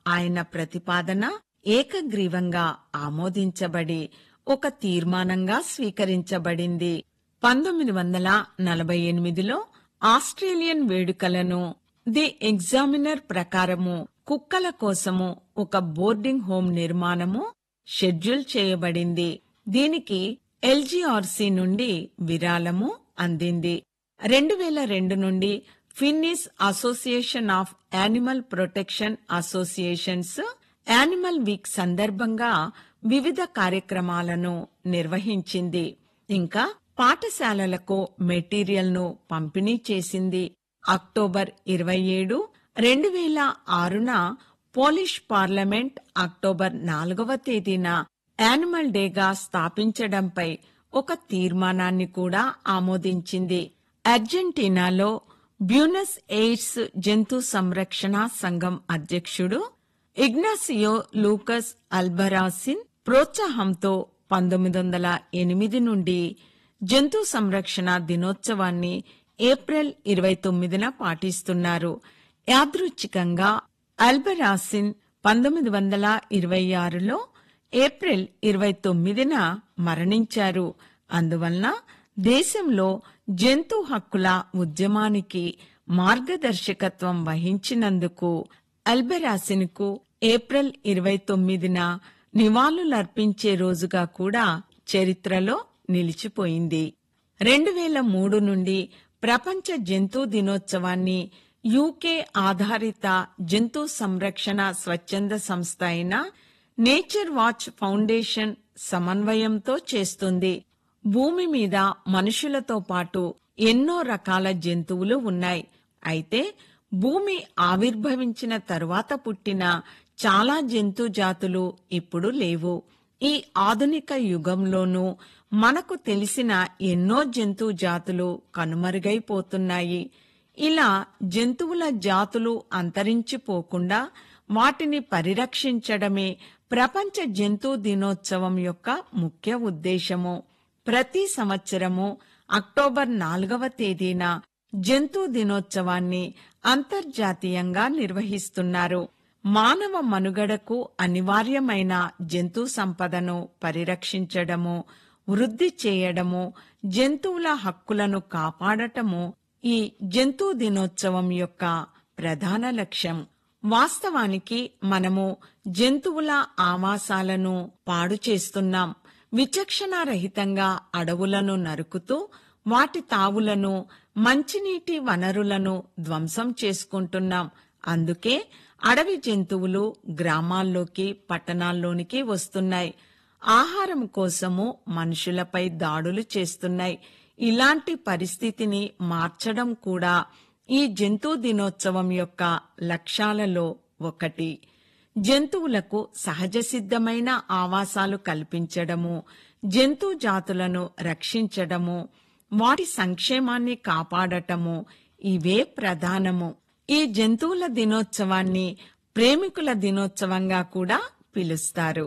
ఆయన ప్రతిపాదన ఏకగ్రీవంగా ఆమోదించబడి ఒక తీర్మానంగా స్వీకరించబడింది పంతొమ్మిది వందల నలభై ఎనిమిదిలో ఆస్ట్రేలియన్ వేడుకలను ది ఎగ్జామినర్ ప్రకారము కుక్కల కోసము ఒక బోర్డింగ్ హోమ్ నిర్మాణము షెడ్యూల్ చేయబడింది దీనికి ఎల్జీఆర్సీ నుండి విరాళము అందింది రెండు వేల రెండు నుండి Finnish association of animal protection associations animal week సందర్భంగా వివిధ కార్యక్రమాలను నిర్వహించింది ఇంకా పాఠశాలలకు మెటీరియల్ ను పంపిణీ చేసింది అక్టోబర్ ఇరవై ఏడు రెండు వేల ఆరున పోలిష్ పార్లమెంట్ అక్టోబర్ నాలుగవ తేదీన యానిమల్ డేగా స్థాపించడంపై ఒక తీర్మానాన్ని కూడా ఆమోదించింది అర్జెంటీనాలో బ్యూనస్ ఎయిడ్స్ జంతు సంరక్షణ సంఘం అధ్యక్షుడు ఇగ్నాసియో లూకస్ అల్బరాసిన్ ప్రోత్సాహంతో పంతొమ్మిది వందల ఎనిమిది నుండి జంతు సంరక్షణ దినోత్సవాన్ని ఏప్రిల్ ఇరవై తొమ్మిదిన పాటిస్తున్నారు యాదృచ్ఛికంగా అల్బరాసిన్ పంతొమ్మిది వందల ఇరవై ఆరులో ఏప్రిల్ ఇరవై తొమ్మిదిన మరణించారు అందువలన దేశంలో జంతు హక్కుల ఉద్యమానికి మార్గదర్శకత్వం వహించినందుకు అల్బెరాసిన్కు ఏప్రిల్ ఇరవై తొమ్మిదిన నివాళులర్పించే రోజుగా కూడా చరిత్రలో నిలిచిపోయింది రెండు వేల మూడు నుండి ప్రపంచ జంతు దినోత్సవాన్ని యూకే ఆధారిత జంతు సంరక్షణ స్వచ్ఛంద సంస్థ అయిన నేచర్ వాచ్ ఫౌండేషన్ సమన్వయంతో చేస్తుంది భూమి మీద మనుషులతో పాటు ఎన్నో రకాల జంతువులు ఉన్నాయి అయితే భూమి ఆవిర్భవించిన తరువాత పుట్టిన చాలా జంతు జాతులు ఇప్పుడు లేవు ఈ ఆధునిక యుగంలోనూ మనకు తెలిసిన ఎన్నో జంతు జాతులు కనుమరుగైపోతున్నాయి ఇలా జంతువుల జాతులు అంతరించిపోకుండా వాటిని పరిరక్షించడమే ప్రపంచ జంతు దినోత్సవం యొక్క ముఖ్య ఉద్దేశము ప్రతి సంవత్సరము అక్టోబర్ నాలుగవ తేదీన జంతు దినోత్సవాన్ని అంతర్జాతీయంగా నిర్వహిస్తున్నారు మానవ మనుగడకు అనివార్యమైన జంతు సంపదను పరిరక్షించడము వృద్ధి చేయడము జంతువుల హక్కులను కాపాడటము ఈ జంతు దినోత్సవం యొక్క ప్రధాన లక్ష్యం వాస్తవానికి మనము జంతువుల ఆవాసాలను పాడు చేస్తున్నాం విచక్షణారహితంగా అడవులను నరుకుతూ వాటి తావులను మంచినీటి వనరులను ధ్వంసం చేసుకుంటున్నాం అందుకే అడవి జంతువులు గ్రామాల్లోకి పట్టణాల్లోనికి వస్తున్నాయి ఆహారం కోసము మనుషులపై దాడులు చేస్తున్నాయి ఇలాంటి పరిస్థితిని మార్చడం కూడా ఈ జంతు దినోత్సవం యొక్క లక్ష్యాలలో ఒకటి జంతువులకు సహజ సిద్ధమైన ఆవాసాలు కల్పించడము జంతు జాతులను రక్షించడము వాటి సంక్షేమాన్ని కాపాడటము ఇవే ప్రధానము ఈ జంతువుల దినోత్సవాన్ని ప్రేమికుల దినోత్సవంగా కూడా పిలుస్తారు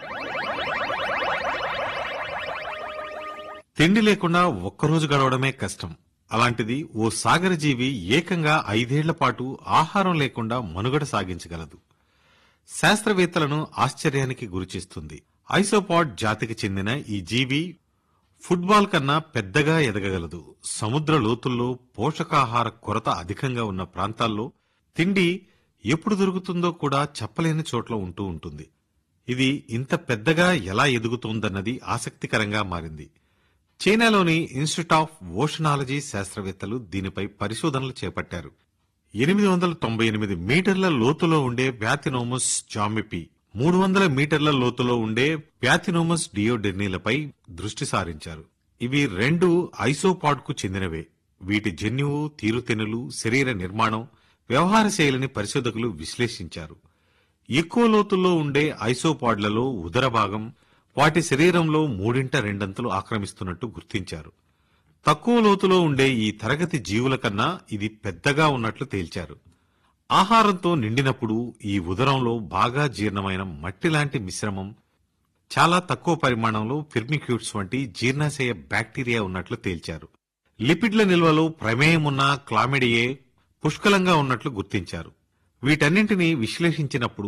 తిండి లేకుండా ఒక్కరోజు గడవడమే కష్టం అలాంటిది ఓ సాగర జీవి ఏకంగా ఐదేళ్ల పాటు ఆహారం లేకుండా మనుగడ సాగించగలదు శాస్త్రవేత్తలను ఆశ్చర్యానికి గురిచేస్తుంది ఐసోపాడ్ జాతికి చెందిన ఈ జీవి ఫుట్బాల్ కన్నా పెద్దగా ఎదగగలదు సముద్ర లోతుల్లో పోషకాహార కొరత అధికంగా ఉన్న ప్రాంతాల్లో తిండి ఎప్పుడు దొరుకుతుందో కూడా చెప్పలేని చోట్ల ఉంటూ ఉంటుంది ఇది ఇంత పెద్దగా ఎలా ఎదుగుతోందన్నది ఆసక్తికరంగా మారింది చైనాలోని ఇన్స్టిట్యూట్ ఆఫ్ ఓషనాలజీ శాస్త్రవేత్తలు దీనిపై పరిశోధనలు చేపట్టారు ఎనిమిది వందల తొంభై ఎనిమిది మీటర్ల లోతులో ఉండే ప్యాథినోమస్ జామిపి మూడు వందల మీటర్ల లోతులో ఉండే ప్యాథినోమస్ డియోడెర్నీలపై దృష్టి సారించారు ఇవి రెండు ఐసోపాడ్ కు చెందినవే వీటి జన్యువు తీరుతెనులు శరీర నిర్మాణం వ్యవహార శైలిని పరిశోధకులు విశ్లేషించారు ఎక్కువ లోతుల్లో ఉండే ఐసోపాడ్లలో ఉదర భాగం వాటి శరీరంలో మూడింట రెండంతలు ఆక్రమిస్తున్నట్టు గుర్తించారు తక్కువ లోతులో ఉండే ఈ తరగతి జీవుల కన్నా ఇది పెద్దగా ఉన్నట్లు తేల్చారు ఆహారంతో నిండినప్పుడు ఈ ఉదరంలో బాగా జీర్ణమైన మట్టి లాంటి మిశ్రమం చాలా తక్కువ పరిమాణంలో ఫిర్మిక్యూట్స్ వంటి జీర్ణాశయ బ్యాక్టీరియా ఉన్నట్లు తేల్చారు లిపిడ్ల నిల్వలో ప్రమేయం ఉన్న క్లామిడియే పుష్కలంగా ఉన్నట్లు గుర్తించారు వీటన్నింటినీ విశ్లేషించినప్పుడు